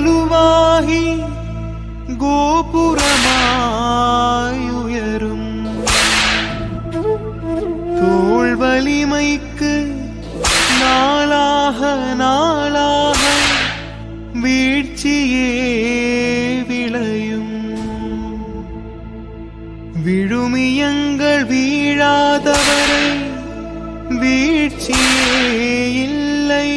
வலுவாகி கோபுரமாயுயரும் தோள் வலிமைக்கு நாளாக நாளாக வீழ்ச்சியே விளையும் விழுமியங்கள் வீழாதவரை வீழ்ச்சியே இல்லை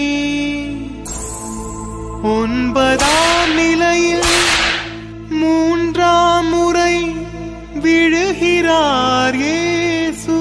ஒன்பதாம் நிலையில் மூன்றாம் முறை விழுகிறார் இயேசு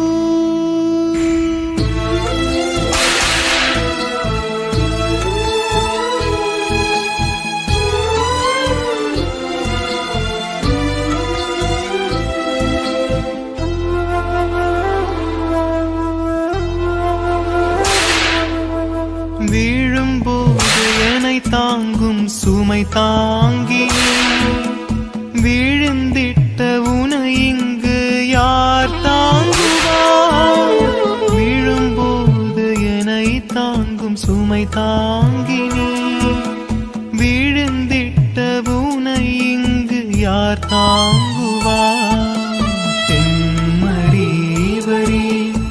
வீழும்போது என்னை தாங்கும் சுமை தாங்கி விழுந்திட்ட உனை இங்கு யார் தாங்குவார் விழும்போது என்னை தாங்கும் சுமை தாங்கினி விழுந்திட்ட உனை இங்கு யார் தாங்குவார் செம்மறிவரே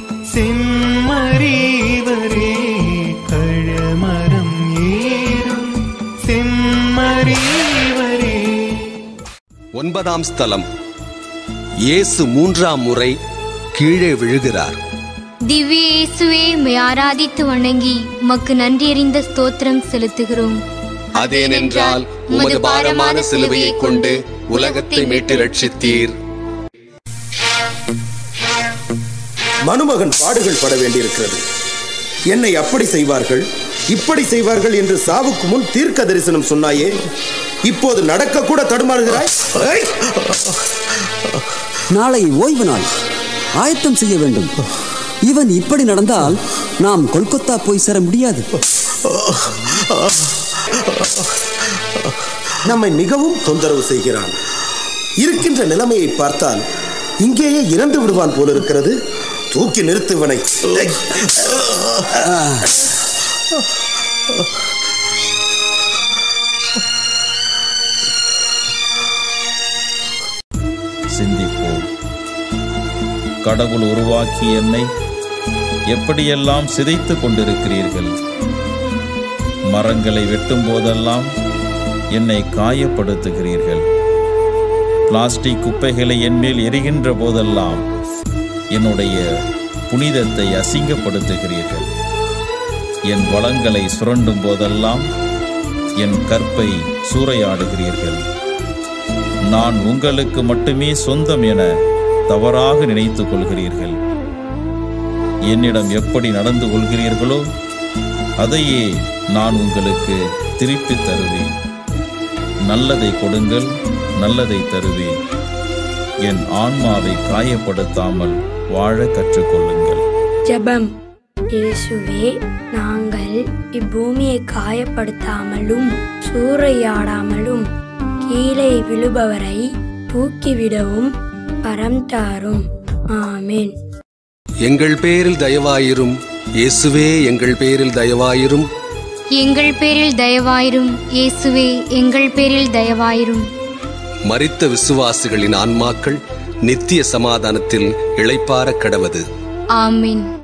செம்மறிவரே கழமரம் ஏறும் செம்மறிவரே ஒன்பதாம் ஸ்தலம் இயேசு மூன்றாம் முறை கீழே விழுகிறார் திவ்ய இயேசுவே உம்மை ஆராதித்து வணங்கி உமக்கு நன்றியறிந்த ஸ்தோத்திரம் செலுத்துகிறோம் அதேனென்றால் உமது பாரமான சிலுவையைக் கொண்டு உலகத்தை மீட்டு ரட்சித்தீர் மனுமகன் பாடுகள் பட வேண்டியிருக்கிறது என்னை அப்படி செய்வார்கள் இப்படி செய்வார்கள் என்று சாவுக்கு முன் தீர்க்க தரிசனம் சொன்னாயே இப்போது நடக்க கூட தடுமாறுகிறாய் ஐ! நாளை ஓய்வு நாள் ஆயத்தம் செய்ய வேண்டும் இவன் இப்படி நடந்தால் நாம் கொல்கத்தா போய் சேர முடியாது நம்மை மிகவும் தொந்தரவு செய்கிறான் இருக்கின்ற நிலைமையை பார்த்தால் இங்கேயே இறந்து விடுவான் போல இருக்கிறது தூக்கி நிறுத்துவனை சிந்திப்போம் கடவுள் உருவாக்கி என்னை எப்படியெல்லாம் சிதைத்து கொண்டிருக்கிறீர்கள் மரங்களை வெட்டும் போதெல்லாம் என்னை காயப்படுத்துகிறீர்கள் பிளாஸ்டிக் குப்பைகளை என்மேல் எரிகின்ற போதெல்லாம் என்னுடைய புனிதத்தை அசிங்கப்படுத்துகிறீர்கள் என் வளங்களை சுரண்டும் போதெல்லாம் என் கற்பை சூறையாடுகிறீர்கள் நான் உங்களுக்கு மட்டுமே சொந்தம் என தவறாக நினைத்துக் கொள்கிறீர்கள் என்னிடம் எப்படி நடந்து கொள்கிறீர்களோ அதையே நான் உங்களுக்கு திருப்பித் தருவேன் நல்லதை கொடுங்கள் நல்லதை தருவேன் என் ஆன்மாவை காயப்படுத்தாமல் வாழ கற்றுக்கொள்ளுங்கள் ஜெபம் இயேசுவே நாங்கள் இப்பூமியை காயப்படுத்தாமலும் சூறையாடாமலும் கீழே விழுபவரை தூக்கிவிடவும் வரம் தாரும் ஆமென் எங்கள் பேரில் தயவாயிரும் இயேசுவே எங்கள் பேரில் தயவாயிரும் எங்கள் பேரில் தயவாயிரும் இயேசுவே எங்கள் பேரில் தயவாயிரும் மரித்த விசுவாசிகளின் ஆன்மாக்கள் நித்திய சமாதானத்தில் இளைப்பாரக் கடவது ஆமென்